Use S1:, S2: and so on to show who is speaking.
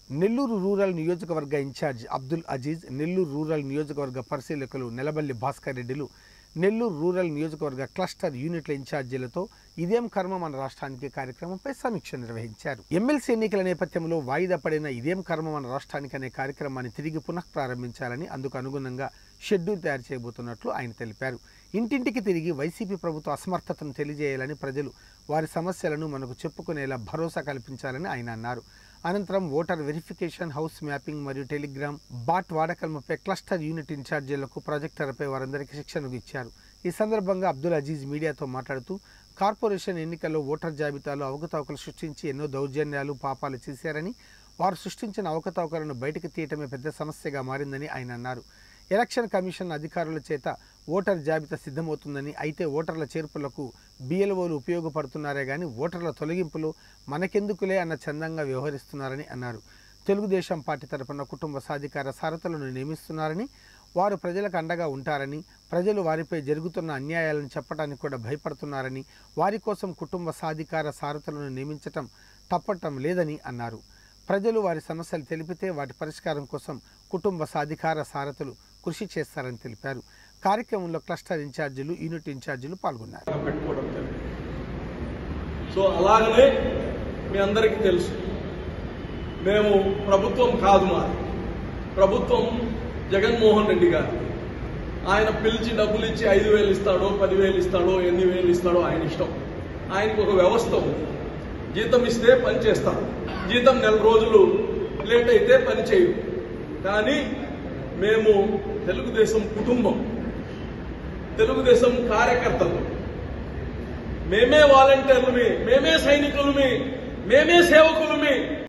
S1: Nellore rural నియోజకవర్గ incharge Abdul Aziz Nellore rural నియోజకవర్గ పరిశీలకులు నెలబల్లి భాస్కర్ రెడ్డిలు నెల్లూరు రూరల్ నియోజకవర్గ క్లస్టర్ యూనిట్ల ఇన్ఛార్జీలతో ఇదేం కర్మ మన రాష్ట్రానికి కార్యక్రమంపై సమీక్ష నిర్వహించారు ఎమ్మెల్సీ ఎన్నికల నేపథ్యంలో వాయిదా పడిన ఇదేం కర్మ మన రాష్ట్రానికి అనే కార్యక్రమాన్ని తిరిగి పునః ప్రారంభించాలని అందుకు అనుగుణంగా షెడ్యూల్ తయారు చేయబోతున్నట్లు ఆయన తెలిపారు ఇంటింటికి తిరిగి వైసీపీ ప్రభుత్వ అసమర్థతను తెలియజేయాలని ప్రజలు వారి సమస్యలను మనకు చెప్పుకునేలా భరోసా కల్పించాలని ఆయన అన్నారు అనంతరం ఓటర్ వెరిఫికేషన్ హౌస్ మ్యాపింగ్ మరియు టెలిగ్రామ్ బాట్ వాడకల్మపై క్లస్టర్ యూనిట్ ఇన్ఛార్జీలకు ప్రాజెక్టర్పై వారందరికీ శిక్షణ ఇచ్చారు ఈ సందర్భంగా అబ్దుల్ అజీజ్ మీడియాతో మాట్లాడుతూ కార్పొరేషన్ ఎన్నికల్లో ఓటర్ జాబితాలో అవకతవకలు సృష్టించి ఎన్నో దౌర్జన్యాలు పాపాలు చేశారని వారు సృష్టించిన అవకతవకలను బయటకు తీయటమే పెద్ద సమస్యగా మారిందని ఆయన అన్నారు ఎలక్షన్ కమిషన్ అధికారుల చేత ఓటర్ జాబితా సిద్ధమవుతుందని అయితే ఓటర్ల చేర్పులకు బిఎల్ఓలు ఉపయోగపడుతున్నారే కానీ ఓటర్ల తొలగింపులు మనకెందుకులే అన్న చందంగా వ్యవహరిస్తున్నారని అన్నారు తెలుగుదేశం పార్టీ తరపున కుటుంబ సాధికార సారథులను నియమిస్తున్నారని వారు ప్రజలకు అండగా ఉంటారని ప్రజలు వారిపై జరుగుతున్న అన్యాయాలను చెప్పడానికి కూడా భయపడుతున్నారని వారి కోసం కుటుంబ సాధికార సారథులను నియమించటం తప్పటం లేదని అన్నారు ప్రజలు వారి సమస్యలు తెలిపితే వాటి పరిష్కారం కోసం కుటుంబ సాధికార సారథులు కృషి చేస్తారని తెలిపారు కార్యక్రమంలో క్లస్టర్ ఇన్ఛార్జీలు యూనిట్ ఇన్ఛార్జీలు పాల్గొన్నారు
S2: పెట్టుకోవడం జరిగింది సో అలాగనే మీ అందరికీ తెలుసు మేము ప్రభుత్వం కాదు మాది ప్రభుత్వం జగన్మోహన్ రెడ్డి గారు ఆయన పిలిచి డబ్బులు ఇచ్చి ఐదు వేలు ఇస్తాడో పదివేలు ఇస్తాడో ఎన్ని వేలు ఇస్తాడో ఆయన ఇష్టం ఆయనకు ఒక వ్యవస్థ ఉంది జీతం ఇస్తే పని చేస్తాడు జీతం నెల రోజులు లేట్ అయితే పని చేయు కానీ మేము తెలుగుదేశం కుటుంబం తెలుగుదేశం కార్యకర్తలు మేమే వాలంటీర్లమి మేమే సైనికులమి మేమే సేవకులమి